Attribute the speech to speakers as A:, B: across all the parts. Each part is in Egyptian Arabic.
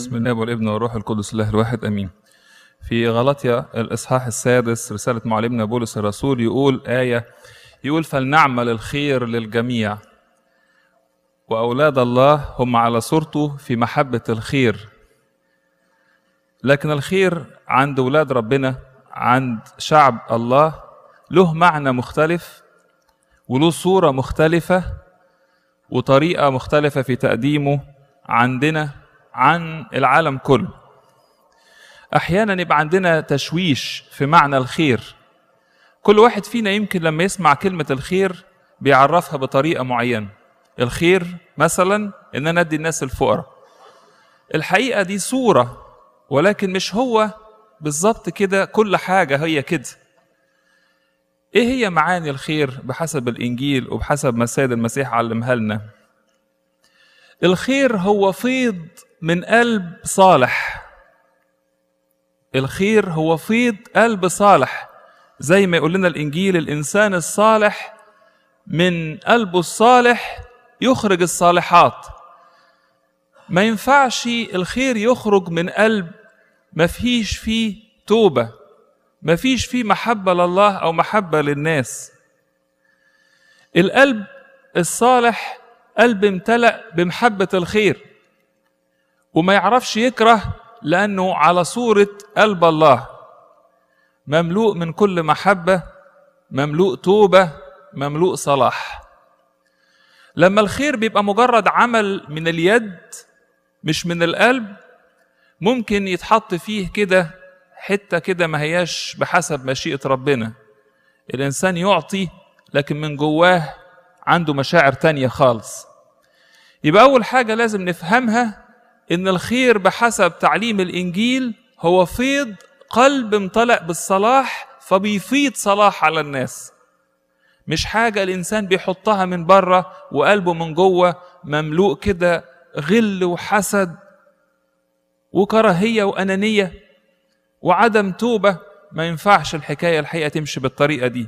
A: بسم الله والابن والروح القدس الله الواحد امين في غلطيا الاصحاح السادس رساله معلمنا بولس الرسول يقول ايه يقول فلنعمل الخير للجميع واولاد الله هم على صورته في محبه الخير لكن الخير عند اولاد ربنا عند شعب الله له معنى مختلف وله صوره مختلفه وطريقه مختلفه في تقديمه عندنا عن العالم كله احيانا يبقى عندنا تشويش في معنى الخير كل واحد فينا يمكن لما يسمع كلمه الخير بيعرفها بطريقه معينه الخير مثلا ان انا ادي الناس الفقراء الحقيقه دي صوره ولكن مش هو بالظبط كده كل حاجه هي كده ايه هي معاني الخير بحسب الانجيل وبحسب ما السيد المسيح علمها لنا الخير هو فيض من قلب صالح الخير هو فيض قلب صالح زي ما يقول لنا الانجيل الانسان الصالح من قلبه الصالح يخرج الصالحات ما ينفعش الخير يخرج من قلب ما فيش فيه توبه ما فيش فيه محبه لله او محبه للناس القلب الصالح قلب امتلأ بمحبة الخير وما يعرفش يكره لأنه على صورة قلب الله مملوء من كل محبة مملوء توبة مملوء صلاح لما الخير بيبقى مجرد عمل من اليد مش من القلب ممكن يتحط فيه كده حتة كده ما هياش بحسب مشيئة ربنا الإنسان يعطي لكن من جواه عنده مشاعر تانية خالص يبقى أول حاجة لازم نفهمها إن الخير بحسب تعليم الإنجيل هو فيض قلب امتلأ بالصلاح فبيفيض صلاح على الناس مش حاجة الإنسان بيحطها من بره وقلبه من جوه مملوء كده غل وحسد وكراهية وأنانية وعدم توبة ما ينفعش الحكاية الحقيقة تمشي بالطريقة دي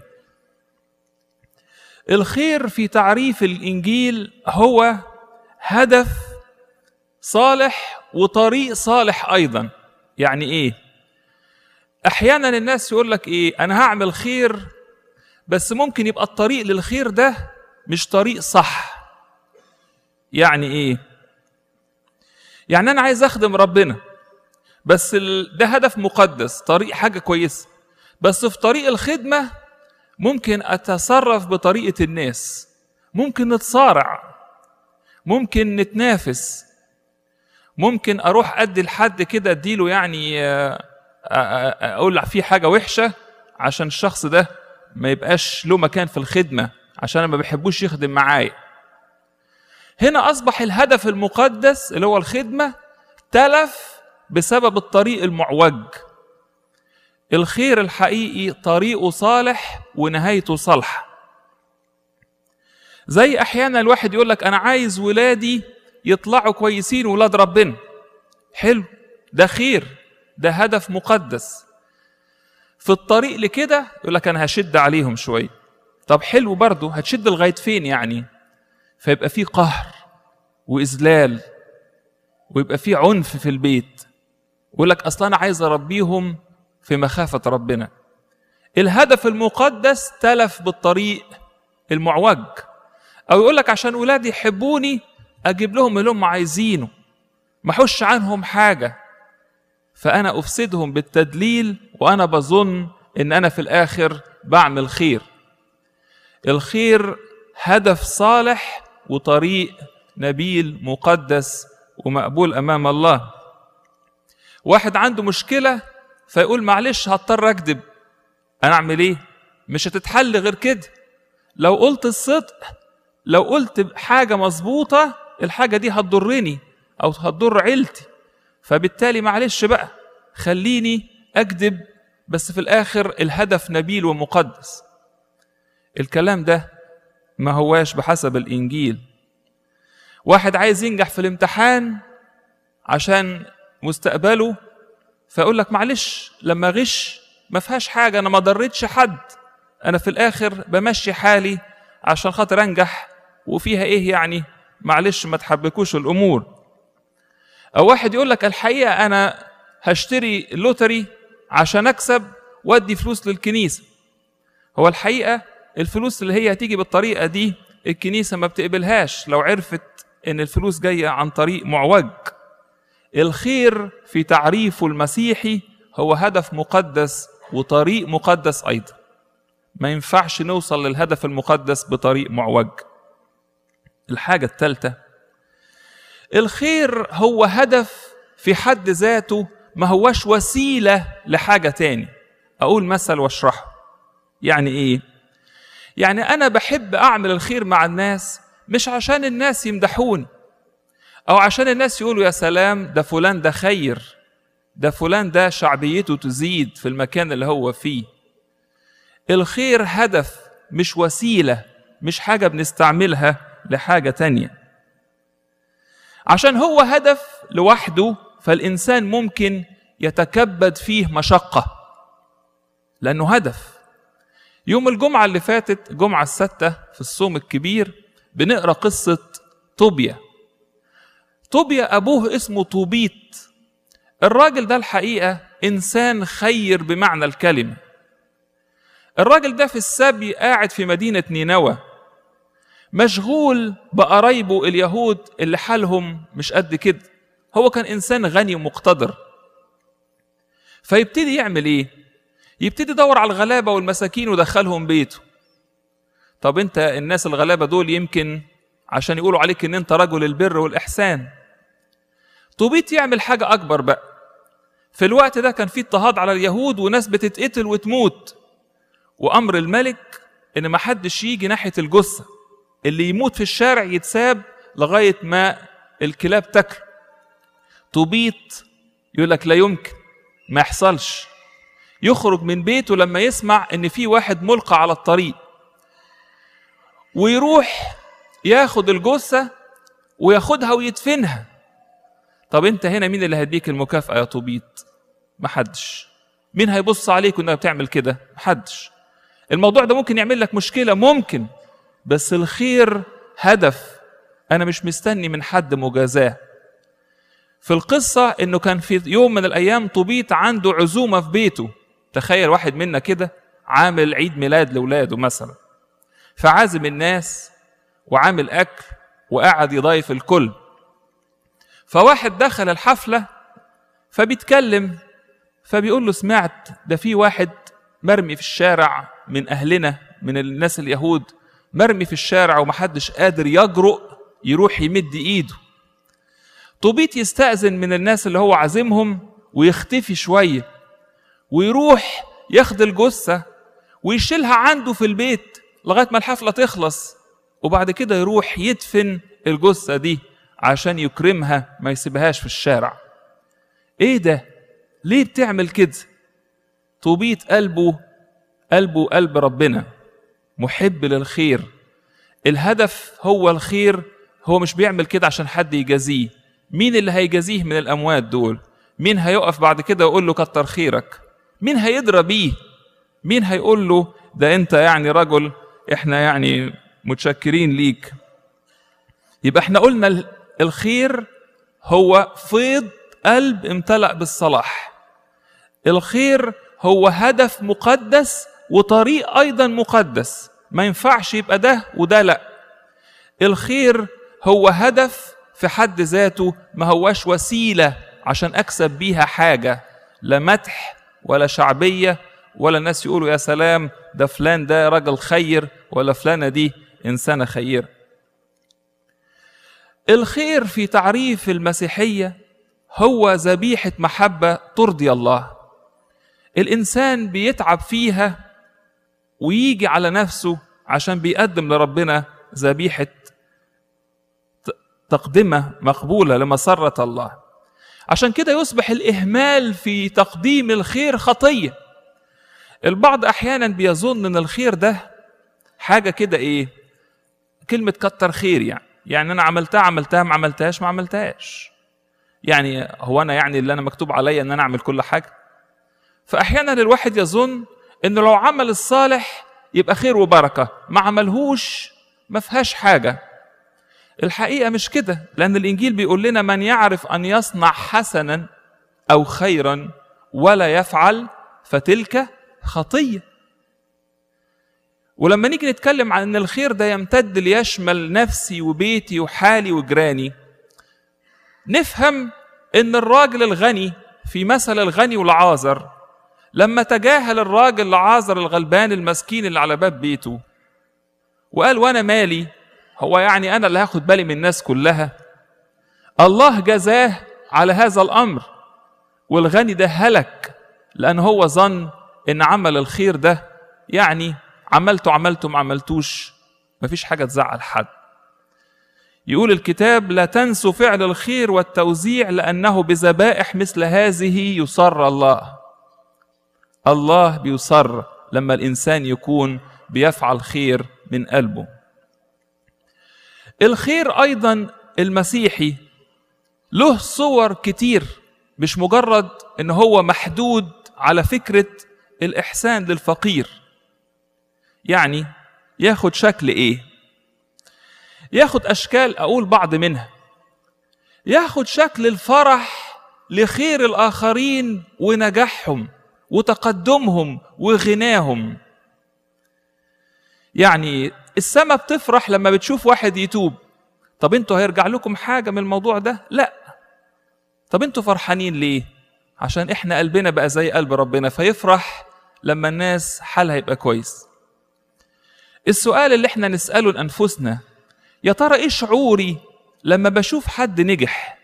A: الخير في تعريف الانجيل هو هدف صالح وطريق صالح ايضا يعني ايه احيانا الناس يقول لك ايه انا هعمل خير بس ممكن يبقى الطريق للخير ده مش طريق صح يعني ايه يعني انا عايز اخدم ربنا بس ده هدف مقدس طريق حاجه كويسه بس في طريق الخدمه ممكن اتصرف بطريقه الناس ممكن نتصارع ممكن نتنافس ممكن اروح ادي لحد كده اديله يعني اقول فيه حاجه وحشه عشان الشخص ده ما يبقاش له مكان في الخدمه عشان انا ما بحبوش يخدم معايا هنا اصبح الهدف المقدس اللي هو الخدمه تلف بسبب الطريق المعوج الخير الحقيقي طريقه صالح ونهايته صالحة زي أحيانا الواحد يقول لك أنا عايز ولادي يطلعوا كويسين ولاد ربنا حلو ده خير ده هدف مقدس في الطريق لكده يقول لك أنا هشد عليهم شوية طب حلو برضه هتشد لغاية فين يعني فيبقى في قهر وإذلال ويبقى في عنف في البيت يقول لك أصلا أنا عايز أربيهم في مخافة ربنا الهدف المقدس تلف بالطريق المعوج أو يقول لك عشان ولادي يحبوني أجيب لهم اللي هم عايزينه ما أحوش عنهم حاجة فأنا أفسدهم بالتدليل وأنا بظن إن أنا في الآخر بعمل خير الخير هدف صالح وطريق نبيل مقدس ومقبول أمام الله واحد عنده مشكلة فيقول معلش هضطر اكذب انا اعمل ايه مش هتتحل غير كده لو قلت الصدق لو قلت حاجه مظبوطه الحاجه دي هتضرني او هتضر عيلتي فبالتالي معلش بقى خليني اكذب بس في الاخر الهدف نبيل ومقدس الكلام ده ما هواش بحسب الانجيل واحد عايز ينجح في الامتحان عشان مستقبله فيقول لك معلش لما غش ما فيهاش حاجة أنا ما ضريتش حد أنا في الآخر بمشي حالي عشان خاطر أنجح وفيها إيه يعني معلش ما تحبكوش الأمور او واحد يقول لك الحقيقه انا هشتري لوتري عشان اكسب وادي فلوس للكنيسه هو الحقيقه الفلوس اللي هي هتيجي بالطريقه دي الكنيسه ما بتقبلهاش لو عرفت ان الفلوس جايه عن طريق معوج الخير في تعريفه المسيحي هو هدف مقدس وطريق مقدس ايضا ما ينفعش نوصل للهدف المقدس بطريق معوج الحاجه الثالثه الخير هو هدف في حد ذاته ما هوش وسيله لحاجه تاني اقول مثل واشرحه يعني ايه يعني انا بحب اعمل الخير مع الناس مش عشان الناس يمدحوني او عشان الناس يقولوا يا سلام ده فلان ده خير ده فلان ده شعبيته تزيد في المكان اللي هو فيه الخير هدف مش وسيله مش حاجه بنستعملها لحاجه تانيه عشان هو هدف لوحده فالانسان ممكن يتكبد فيه مشقه لانه هدف يوم الجمعه اللي فاتت الجمعه السادسه في الصوم الكبير بنقرا قصه طوبيا طوبيا ابوه اسمه طوبيت الراجل ده الحقيقه انسان خير بمعنى الكلمه الراجل ده في السبي قاعد في مدينه نينوى مشغول بقرايبه اليهود اللي حالهم مش قد كده هو كان انسان غني ومقتدر فيبتدي يعمل ايه يبتدي يدور على الغلابه والمساكين ودخلهم بيته طب انت الناس الغلابه دول يمكن عشان يقولوا عليك ان انت رجل البر والاحسان طوبيت يعمل حاجه اكبر بقى في الوقت ده كان في اضطهاد على اليهود وناس بتتقتل وتموت وامر الملك ان ما حدش يجي ناحيه الجثه اللي يموت في الشارع يتساب لغايه ما الكلاب تاكله طوبيت يقول لك لا يمكن ما يحصلش يخرج من بيته لما يسمع ان في واحد ملقى على الطريق ويروح ياخد الجثه وياخدها ويدفنها طب انت هنا مين اللي هيديك المكافاه يا طوبيت محدش مين هيبص عليك وانك بتعمل كده محدش الموضوع ده ممكن يعمل لك مشكله ممكن بس الخير هدف انا مش مستني من حد مجازاه في القصة إنه كان في يوم من الأيام طوبيت عنده عزومة في بيته تخيل واحد منا كده عامل عيد ميلاد لأولاده مثلا فعازم الناس وعامل أكل وقاعد يضايف الكل فواحد دخل الحفلة فبيتكلم فبيقول له سمعت ده في واحد مرمي في الشارع من أهلنا من الناس اليهود مرمي في الشارع ومحدش قادر يجرؤ يروح يمد إيده طوبيت يستأذن من الناس اللي هو عازمهم ويختفي شوية ويروح ياخد الجثة ويشيلها عنده في البيت لغاية ما الحفلة تخلص وبعد كده يروح يدفن الجثة دي عشان يكرمها ما يسيبهاش في الشارع ايه ده ليه بتعمل كده طوبيت قلبه قلبه قلب ربنا محب للخير الهدف هو الخير هو مش بيعمل كده عشان حد يجازيه مين اللي هيجازيه من الاموات دول مين هيقف بعد كده ويقول له كتر خيرك مين هيدرى بيه مين هيقول له ده انت يعني رجل احنا يعني متشكرين ليك يبقى احنا قلنا الخير هو فيض قلب امتلأ بالصلاح الخير هو هدف مقدس وطريق ايضا مقدس ما ينفعش يبقى ده وده لا الخير هو هدف في حد ذاته ما هواش وسيله عشان اكسب بيها حاجه لا مدح ولا شعبيه ولا الناس يقولوا يا سلام ده فلان ده راجل خير ولا فلانه دي انسانه خير الخير في تعريف المسيحيه هو ذبيحه محبه ترضي الله الانسان بيتعب فيها ويجي على نفسه عشان بيقدم لربنا ذبيحه تقدمه مقبوله لمسره الله عشان كده يصبح الاهمال في تقديم الخير خطيه البعض احيانا بيظن ان الخير ده حاجه كده ايه كلمه كتر خير يعني يعني انا عملتها عملتها ما عملتهاش ما عملتهاش يعني هو انا يعني اللي انا مكتوب عليا ان انا اعمل كل حاجه فاحيانا الواحد يظن انه لو عمل الصالح يبقى خير وبركه ما عملهوش ما فيهاش حاجه الحقيقة مش كده لأن الإنجيل بيقول لنا من يعرف أن يصنع حسنا أو خيرا ولا يفعل فتلك خطية ولما نيجي نتكلم عن ان الخير ده يمتد ليشمل نفسي وبيتي وحالي وجيراني نفهم ان الراجل الغني في مثل الغني والعازر لما تجاهل الراجل العازر الغلبان المسكين اللي على باب بيته وقال وانا مالي هو يعني انا اللي هاخد بالي من الناس كلها الله جزاه على هذا الامر والغني ده هلك لان هو ظن ان عمل الخير ده يعني عملته عملته ما عملتوش مفيش حاجه تزعل حد يقول الكتاب لا تنسوا فعل الخير والتوزيع لانه بذبائح مثل هذه يصر الله الله بيصر لما الانسان يكون بيفعل خير من قلبه الخير ايضا المسيحي له صور كتير مش مجرد ان هو محدود على فكره الاحسان للفقير يعني ياخد شكل ايه ياخد اشكال اقول بعض منها ياخد شكل الفرح لخير الاخرين ونجاحهم وتقدمهم وغناهم يعني السماء بتفرح لما بتشوف واحد يتوب طب انتوا هيرجع لكم حاجه من الموضوع ده لا طب انتوا فرحانين ليه عشان احنا قلبنا بقى زي قلب ربنا فيفرح لما الناس حالها يبقى كويس السؤال اللي احنا نساله لانفسنا يا ترى ايه شعوري لما بشوف حد نجح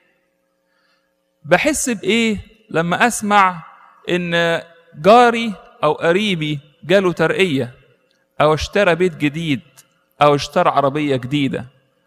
A: بحس بايه لما اسمع ان جاري او قريبي جاله ترقيه او اشترى بيت جديد او اشترى عربيه جديده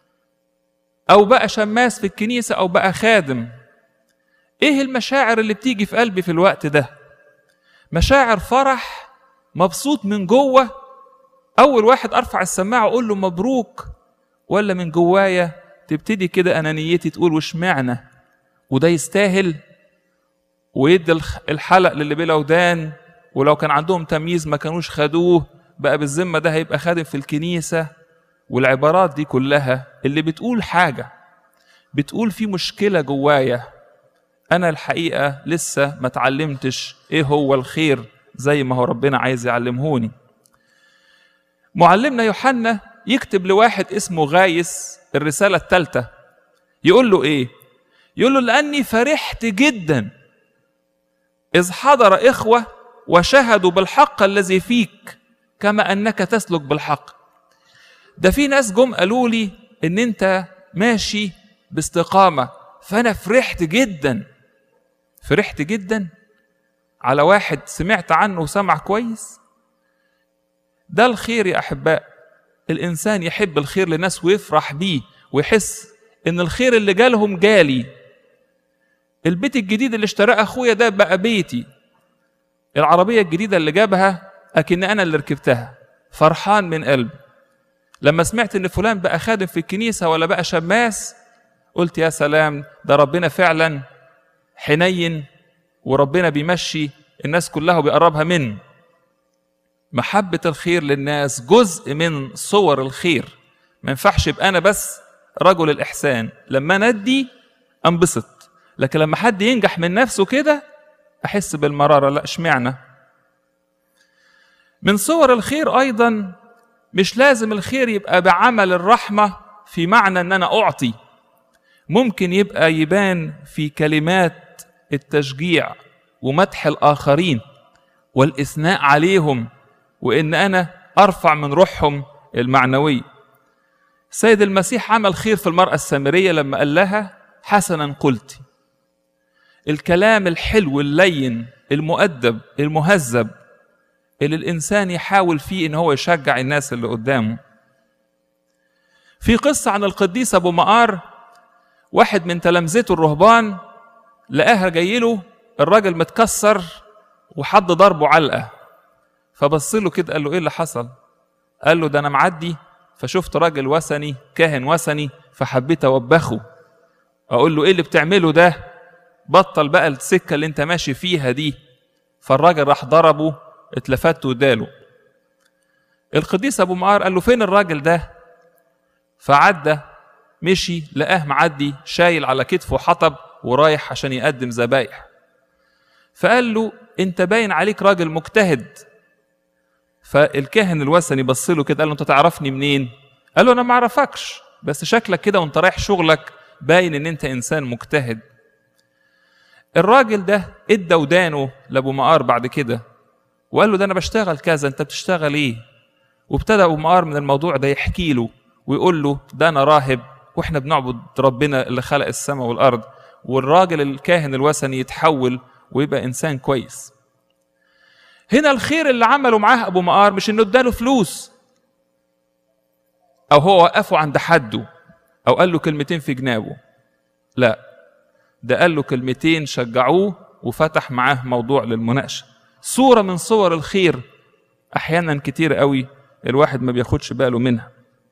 A: او بقى شماس في الكنيسه او بقى خادم ايه المشاعر اللي بتيجي في قلبي في الوقت ده مشاعر فرح مبسوط من جوه اول واحد ارفع السماعه واقول له مبروك ولا من جوايا تبتدي كده انانيتي تقول واشمعنى وده يستاهل ويدي الحلق للي بلا ودان ولو كان عندهم تمييز ما كانوش خدوه بقى بالذمه ده هيبقى خادم في الكنيسه والعبارات دي كلها اللي بتقول حاجه بتقول في مشكله جوايا انا الحقيقه لسه ما اتعلمتش ايه هو الخير زي ما هو ربنا عايز يعلمهوني معلمنا يوحنا يكتب لواحد اسمه غايس الرسالة الثالثة يقول له إيه؟ يقول له لأني فرحت جدا إذ حضر إخوة وشهدوا بالحق الذي فيك كما أنك تسلك بالحق ده في ناس جم قالوا لي إن أنت ماشي باستقامة فأنا فرحت جدا فرحت جدا على واحد سمعت عنه وسمع كويس ده الخير يا احباء الانسان يحب الخير للناس ويفرح بيه ويحس ان الخير اللي جالهم جالي البيت الجديد اللي اشتراه اخويا ده بقى بيتي العربيه الجديده اللي جابها اكن انا اللي ركبتها فرحان من قلبي لما سمعت ان فلان بقى خادم في الكنيسه ولا بقى شماس قلت يا سلام ده ربنا فعلا حنين وربنا بيمشي الناس كلها وبيقربها منه محبة الخير للناس جزء من صور الخير ما ينفعش يبقى أنا بس رجل الإحسان لما ندي أنبسط لكن لما حد ينجح من نفسه كده أحس بالمرارة لا اشمعنى من صور الخير أيضا مش لازم الخير يبقى بعمل الرحمة في معنى أن أنا أعطي ممكن يبقى يبان في كلمات التشجيع ومدح الآخرين والإثناء عليهم وان انا ارفع من روحهم المعنويه السيد المسيح عمل خير في المراه السامريه لما قال لها حسنا قلت الكلام الحلو اللين المؤدب المهذب اللي الانسان يحاول فيه ان هو يشجع الناس اللي قدامه في قصه عن القديس ابو مقار واحد من تلامذته الرهبان لقاها جاي له الراجل متكسر وحد ضربه علقه فبص له كده قال له ايه اللي حصل قال له ده انا معدي فشفت راجل وثني كاهن وثني فحبيت اوبخه اقول له ايه اللي بتعمله ده بطل بقى السكه اللي انت ماشي فيها دي فالراجل راح ضربه اتلفت وداله القديس ابو معار قال له فين الراجل ده فعدى مشي لقاه معدي شايل على كتفه حطب ورايح عشان يقدم ذبايح فقال له انت باين عليك راجل مجتهد فالكاهن الوثني بص له كده قال له انت تعرفني منين قال له انا ما اعرفكش بس شكلك كده وانت رايح شغلك باين ان انت انسان مجتهد الراجل ده ادى ودانه لابو مقار بعد كده وقال له ده انا بشتغل كذا انت بتشتغل ايه وابتدى ابو مقار من الموضوع ده يحكي له ويقول له ده انا راهب واحنا بنعبد ربنا اللي خلق السماء والارض والراجل الكاهن الوثني يتحول ويبقى انسان كويس هنا الخير اللي عمله معاه ابو مقار مش انه اداله فلوس او هو وقفه عند حده او قال له كلمتين في جنابه لا ده قال له كلمتين شجعوه وفتح معاه موضوع للمناقشه صوره من صور الخير احيانا كتير قوي الواحد ما بياخدش باله منها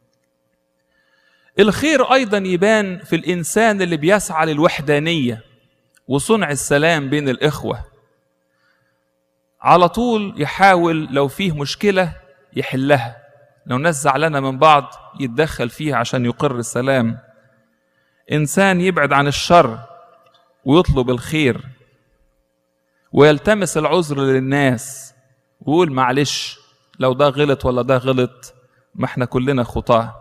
A: الخير ايضا يبان في الانسان اللي بيسعى للوحدانيه وصنع السلام بين الاخوه على طول يحاول لو فيه مشكله يحلها لو ناس زعلانه من بعض يتدخل فيها عشان يقر السلام انسان يبعد عن الشر ويطلب الخير ويلتمس العذر للناس ويقول معلش لو ده غلط ولا ده غلط ما احنا كلنا خطاه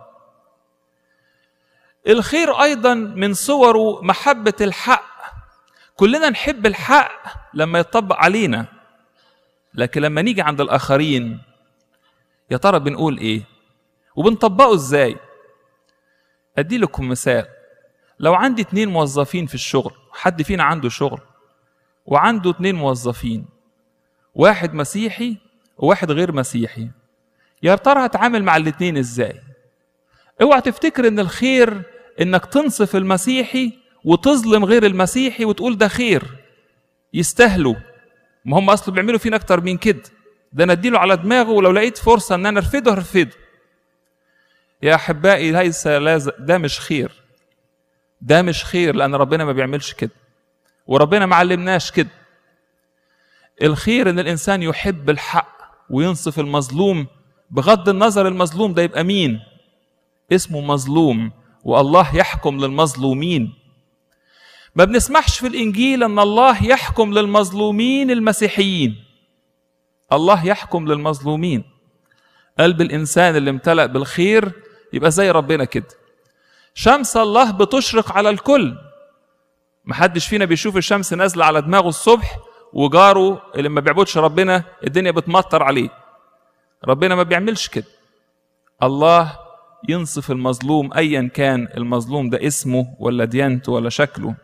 A: الخير ايضا من صوره محبه الحق كلنا نحب الحق لما يطبق علينا لكن لما نيجي عند الاخرين يا ترى بنقول ايه وبنطبقه ازاي ادي لكم مثال لو عندي اتنين موظفين في الشغل حد فينا عنده شغل وعنده اتنين موظفين واحد مسيحي وواحد غير مسيحي يا ترى هتعامل مع الاتنين ازاي اوعى تفتكر ان الخير انك تنصف المسيحي وتظلم غير المسيحي وتقول ده خير يستاهلوا ما هم اصلا بيعملوا فينا اكتر من كده ده انا اديله على دماغه ولو لقيت فرصه ان انا ارفده هرفده يا احبائي ليس لازم ده مش خير ده مش خير لان ربنا ما بيعملش كده وربنا ما علمناش كده الخير ان الانسان يحب الحق وينصف المظلوم بغض النظر المظلوم ده يبقى مين اسمه مظلوم والله يحكم للمظلومين ما بنسمحش في الانجيل ان الله يحكم للمظلومين المسيحيين الله يحكم للمظلومين قلب الانسان اللي امتلأ بالخير يبقى زي ربنا كده شمس الله بتشرق على الكل محدش فينا بيشوف الشمس نازله على دماغه الصبح وجاره اللي ما بيعبدش ربنا الدنيا بتمطر عليه ربنا ما بيعملش كده الله ينصف المظلوم ايا كان المظلوم ده اسمه ولا ديانته ولا شكله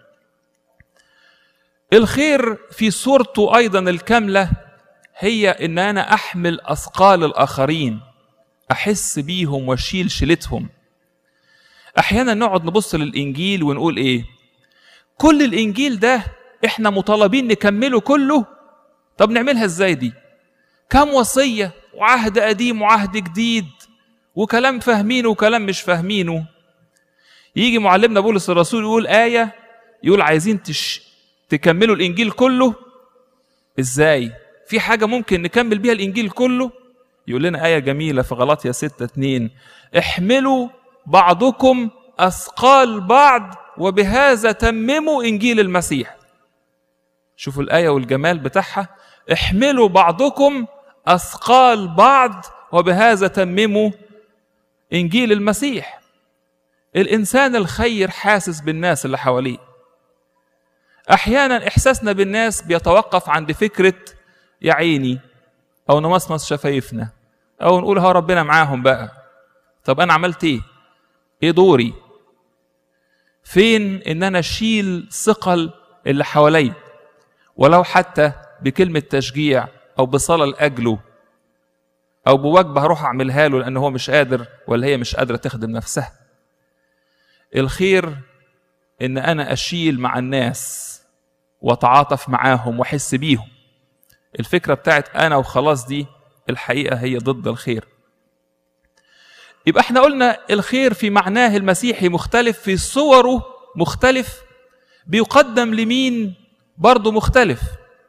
A: الخير في صورته ايضا الكامله هي ان انا احمل اثقال الاخرين احس بيهم واشيل شيلتهم احيانا نقعد نبص للانجيل ونقول ايه كل الانجيل ده احنا مطالبين نكمله كله طب نعملها ازاي دي كم وصيه وعهد قديم وعهد جديد وكلام فاهمينه وكلام مش فاهمينه يجي معلمنا بولس الرسول يقول آية يقول عايزين تش... تكملوا الإنجيل كله إزاي؟ في حاجة ممكن نكمل بيها الإنجيل كله؟ يقول لنا آية جميلة في غلاطيا 6 2 احملوا بعضكم أثقال بعض وبهذا تمموا إنجيل المسيح شوفوا الآية والجمال بتاعها احملوا بعضكم أثقال بعض وبهذا تمموا إنجيل المسيح الإنسان الخير حاسس بالناس اللي حواليه أحيانا إحساسنا بالناس بيتوقف عند فكرة يا عيني أو نمصمص شفايفنا أو نقول ها ربنا معاهم بقى طب أنا عملت إيه؟ إيه دوري؟ فين إن أنا أشيل ثقل اللي حواليا ولو حتى بكلمة تشجيع أو بصلاة لأجله أو بوجبة هروح أعملها له لأن هو مش قادر ولا هي مش قادرة تخدم نفسها الخير إن أنا أشيل مع الناس وأتعاطف معاهم وأحس بيهم الفكرة بتاعت أنا وخلاص دي الحقيقة هي ضد الخير يبقى احنا قلنا الخير في معناه المسيحي مختلف في صوره مختلف بيقدم لمين برضه مختلف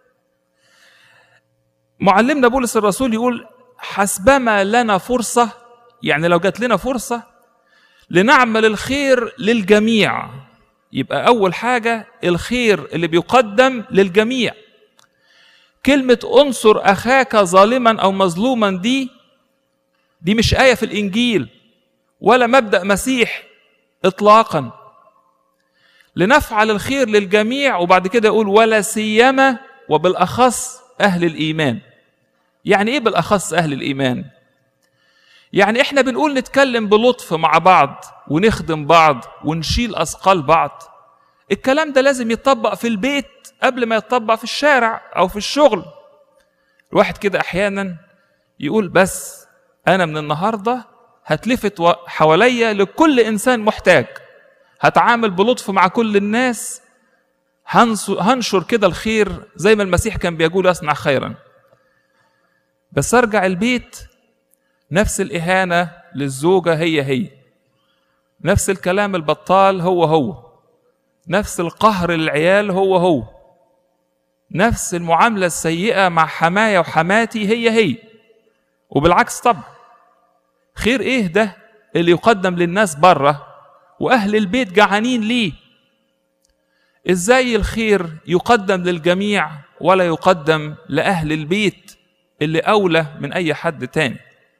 A: معلمنا بولس الرسول يقول حسبما لنا فرصة يعني لو جات لنا فرصة لنعمل الخير للجميع يبقى أول حاجة الخير اللي بيقدم للجميع كلمة انصر أخاك ظالما أو مظلوما دي دي مش آية في الإنجيل ولا مبدأ مسيح إطلاقا لنفعل الخير للجميع وبعد كده يقول ولا سيما وبالأخص أهل الإيمان يعني إيه بالأخص أهل الإيمان يعني إحنا بنقول نتكلم بلطف مع بعض ونخدم بعض ونشيل أثقال بعض الكلام ده لازم يتطبق في البيت قبل ما يتطبق في الشارع أو في الشغل الواحد كده أحيانا يقول بس أنا من النهاردة هتلفت حواليا لكل إنسان محتاج هتعامل بلطف مع كل الناس هنشر كده الخير زي ما المسيح كان بيقول أصنع خيرا بس أرجع البيت نفس الإهانة للزوجة هي هي نفس الكلام البطال هو هو نفس القهر للعيال هو هو نفس المعاملة السيئة مع حماية وحماتي هي هي وبالعكس طبعا خير ايه ده اللي يقدم للناس بره واهل البيت جعانين ليه ازاي الخير يقدم للجميع ولا يقدم لاهل البيت اللي اولى من اي حد تاني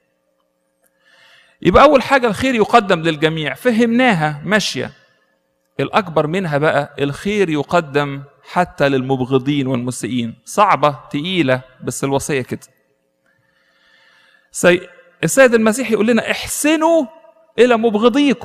A: يبقى اول حاجه الخير يقدم للجميع فهمناها ماشيه الاكبر منها بقى الخير يقدم حتى للمبغضين والمسيئين صعبه تقيله بس الوصيه كده سي... السيد المسيح يقول لنا احسنوا الى مبغضيكم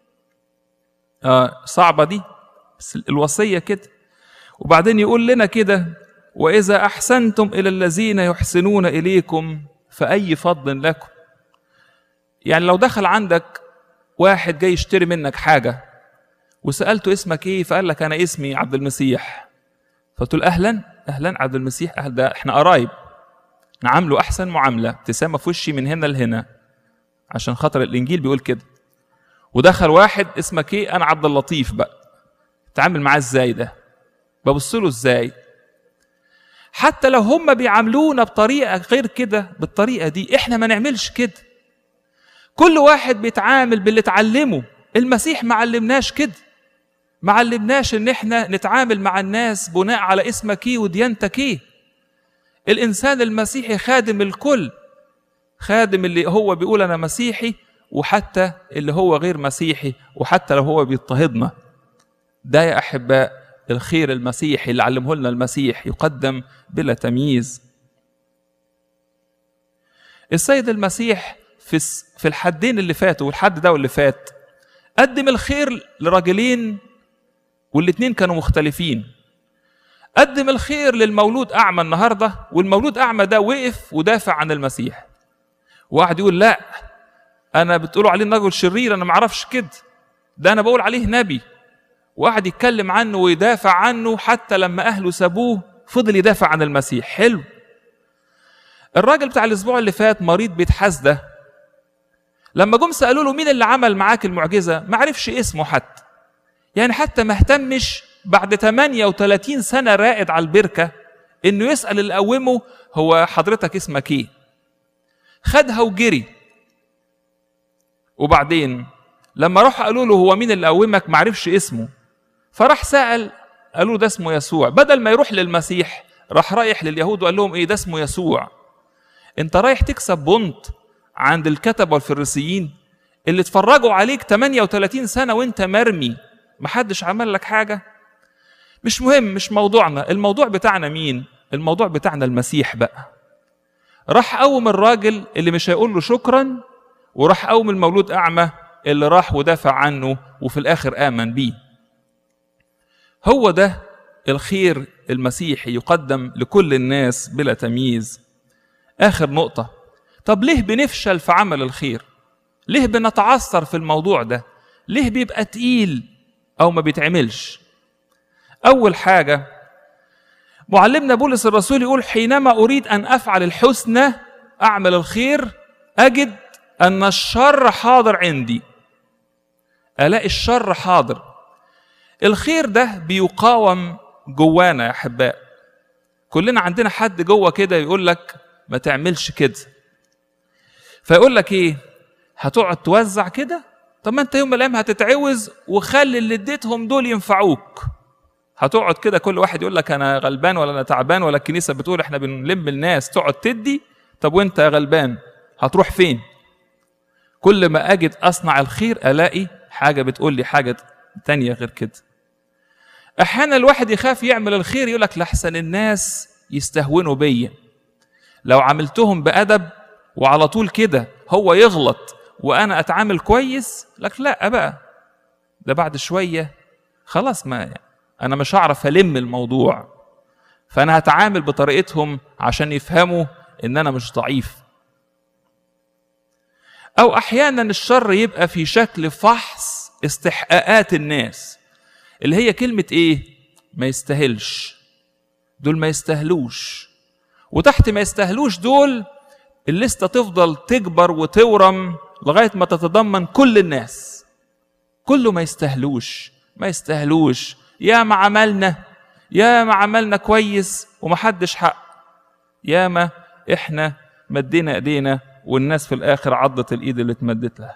A: آه صعبه دي بس الوصيه كده وبعدين يقول لنا كده واذا احسنتم الى الذين يحسنون اليكم فاي فضل لكم يعني لو دخل عندك واحد جاي يشتري منك حاجه وسالته اسمك ايه فقال لك انا اسمي عبد المسيح فقلت له اهلا اهلا عبد المسيح اهل ده احنا قرايب نعامله احسن معامله ابتسامه في وشي من هنا لهنا عشان خاطر الانجيل بيقول كده ودخل واحد اسمك ايه انا عبد اللطيف بقى تعامل معاه ازاي ده ببص له ازاي حتى لو هم بيعاملونا بطريقه غير كده بالطريقه دي احنا ما نعملش كده كل واحد بيتعامل باللي اتعلمه المسيح ما علمناش كده ما علمناش ان احنا نتعامل مع الناس بناء على اسمك ايه وديانتك ايه الانسان المسيحي خادم الكل خادم اللي هو بيقول انا مسيحي وحتى اللي هو غير مسيحي وحتى لو هو بيضطهدنا ده يا احباء الخير المسيحي اللي علمه لنا المسيح يقدم بلا تمييز السيد المسيح في في الحدين اللي فاتوا والحد ده واللي فات قدم الخير لراجلين والاتنين كانوا مختلفين قدم الخير للمولود أعمى النهاردة والمولود أعمى ده وقف ودافع عن المسيح واحد يقول لا أنا بتقولوا عليه رجل شرير أنا معرفش كده ده أنا بقول عليه نبي واحد يتكلم عنه ويدافع عنه حتى لما أهله سابوه فضل يدافع عن المسيح حلو الراجل بتاع الأسبوع اللي فات مريض بيت حسده لما جم سالوا له مين اللي عمل معاك المعجزه ما عرفش اسمه حتى يعني حتى ما اهتمش بعد 38 سنه رائد على البركه انه يسال اللي قومه هو حضرتك اسمك ايه خدها وجري وبعدين لما راح قالوا له هو مين اللي قومك ما عرفش اسمه فراح سال قالوا ده اسمه يسوع بدل ما يروح للمسيح راح رايح لليهود وقال لهم ايه ده اسمه يسوع انت رايح تكسب بونت عند الكتبة والفريسيين اللي اتفرجوا عليك 38 سنة وانت مرمي محدش عمل لك حاجة مش مهم مش موضوعنا الموضوع بتاعنا مين الموضوع بتاعنا المسيح بقى راح قوم الراجل اللي مش هيقول له شكرا وراح قوم المولود أعمى اللي راح ودافع عنه وفي الآخر آمن بيه هو ده الخير المسيحي يقدم لكل الناس بلا تمييز آخر نقطة طب ليه بنفشل في عمل الخير ليه بنتعثر في الموضوع ده ليه بيبقى تقيل او ما بيتعملش اول حاجه معلمنا بولس الرسول يقول حينما اريد ان افعل الحسنى اعمل الخير اجد ان الشر حاضر عندي الاقي الشر حاضر الخير ده بيقاوم جوانا يا احباء كلنا عندنا حد جوه كده يقول لك ما تعملش كده فيقول لك ايه هتقعد توزع كده طب ما انت يوم من الايام هتتعوز وخلي اللي اديتهم دول ينفعوك هتقعد كده كل واحد يقول لك انا غلبان ولا انا تعبان ولا الكنيسه بتقول احنا بنلم الناس تقعد تدي طب وانت يا غلبان هتروح فين كل ما اجد اصنع الخير الاقي حاجه بتقول لي حاجه تانية غير كده احيانا الواحد يخاف يعمل الخير يقول لك لحسن الناس يستهونوا بيا لو عملتهم بادب وعلى طول كده هو يغلط وانا اتعامل كويس لك لا بقى ده بعد شويه خلاص ما انا مش هعرف الم الموضوع فانا هتعامل بطريقتهم عشان يفهموا ان انا مش ضعيف او احيانا الشر يبقى في شكل فحص استحقاقات الناس اللي هي كلمه ايه ما يستاهلش دول ما يستاهلوش وتحت ما يستاهلوش دول الليسته تفضل تكبر وتورم لغايه ما تتضمن كل الناس كله ما يستاهلوش ما يستاهلوش يا ما عملنا يا ما عملنا كويس ومحدش حق يا ما احنا مدينا ايدينا والناس في الاخر عضت الايد اللي اتمدت لها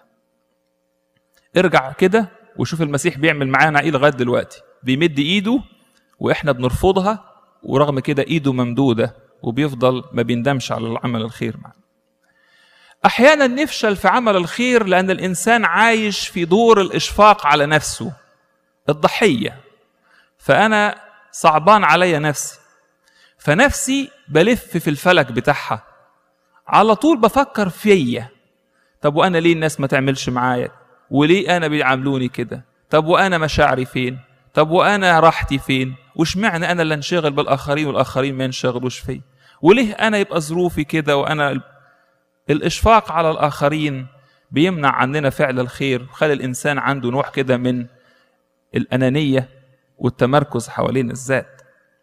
A: ارجع كده وشوف المسيح بيعمل معانا ايه لغايه دلوقتي بيمد ايده واحنا بنرفضها ورغم كده ايده ممدوده وبيفضل ما بيندمش على العمل الخير معنا احيانا نفشل في عمل الخير لان الانسان عايش في دور الاشفاق على نفسه الضحيه فانا صعبان عليا نفسي فنفسي بلف في الفلك بتاعها على طول بفكر فيا طب وانا ليه الناس ما تعملش معايا وليه انا بيعاملوني كده طب وانا مشاعري فين طب وانا راحتي فين وش معنى انا اللي انشغل بالاخرين والاخرين ما ينشغلوش فيا وليه انا يبقى ظروفي كده وانا الاشفاق على الاخرين بيمنع عننا فعل الخير وخلي الانسان عنده نوع كده من الانانيه والتمركز حوالين الذات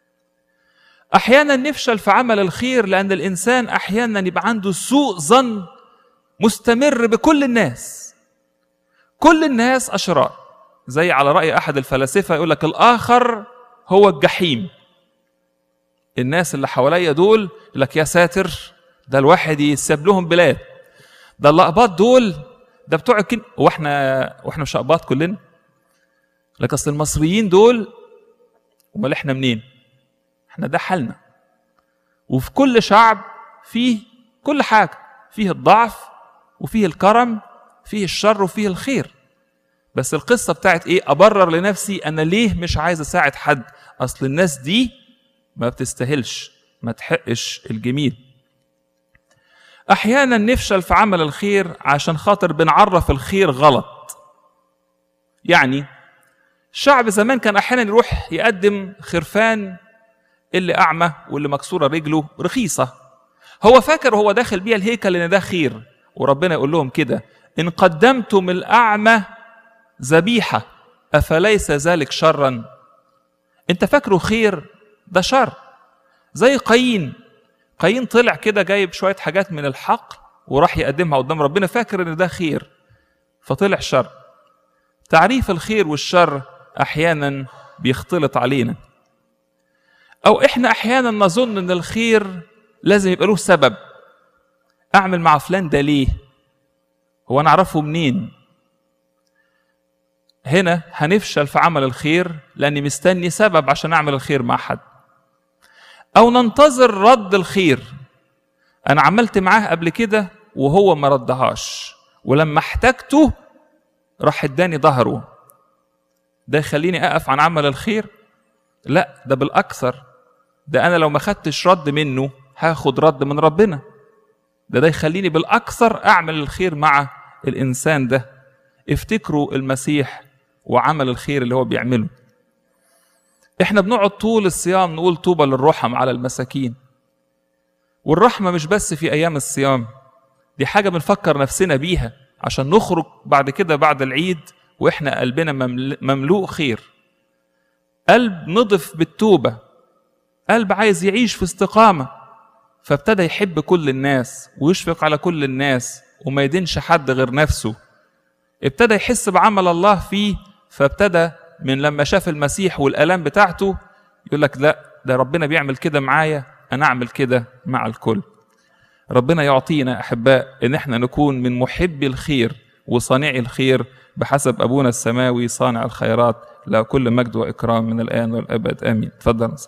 A: احيانا نفشل في عمل الخير لان الانسان احيانا يبقى عنده سوء ظن مستمر بكل الناس كل الناس اشرار زي على راي احد الفلاسفه يقول لك الاخر هو الجحيم الناس اللي حواليا دول يقول لك يا ساتر ده الواحد يسيب لهم بلاد ده الاقباط دول ده بتوع الكن واحنا واحنا مش اقباط كلنا لك اصل المصريين دول امال احنا منين احنا ده حالنا وفي كل شعب فيه كل حاجه فيه الضعف وفيه الكرم فيه الشر وفيه الخير بس القصه بتاعت ايه ابرر لنفسي انا ليه مش عايز اساعد حد اصل الناس دي ما بتستاهلش ما تحقش الجميل احيانا نفشل في عمل الخير عشان خاطر بنعرف الخير غلط يعني الشعب زمان كان احيانا يروح يقدم خرفان اللي اعمى واللي مكسوره رجله رخيصه هو فاكر وهو داخل بيها الهيكل ان ده خير وربنا يقول لهم كده ان قدمتم الاعمى ذبيحه افليس ذلك شرا انت فاكره خير ده شر زي قايين قايين طلع كده جايب شويه حاجات من الحق وراح يقدمها قدام ربنا فاكر ان ده خير فطلع شر تعريف الخير والشر احيانا بيختلط علينا او احنا احيانا نظن ان الخير لازم يبقى له سبب اعمل مع فلان ده ليه هو انا اعرفه منين هنا هنفشل في عمل الخير لاني مستني سبب عشان اعمل الخير مع حد او ننتظر رد الخير انا عملت معاه قبل كده وهو ما ردهاش ولما احتجته راح اداني ظهره ده يخليني اقف عن عمل الخير لا ده بالاكثر ده انا لو ما خدتش رد منه هاخد رد من ربنا ده ده يخليني بالاكثر اعمل الخير مع الانسان ده افتكروا المسيح وعمل الخير اللي هو بيعمله احنا بنقعد طول الصيام نقول طوبى للرحم على المساكين والرحمه مش بس في ايام الصيام دي حاجه بنفكر نفسنا بيها عشان نخرج بعد كده بعد العيد واحنا قلبنا مملوء خير قلب نضف بالتوبه قلب عايز يعيش في استقامه فابتدى يحب كل الناس ويشفق على كل الناس وما يدينش حد غير نفسه ابتدى يحس بعمل الله فيه فابتدى من لما شاف المسيح والالام بتاعته يقول لك لا ده ربنا بيعمل كده معايا انا اعمل كده مع الكل ربنا يعطينا احباء ان احنا نكون من محبي الخير وصانعي الخير بحسب ابونا السماوي صانع الخيرات له كل مجد واكرام من الان والابد امين اتفضل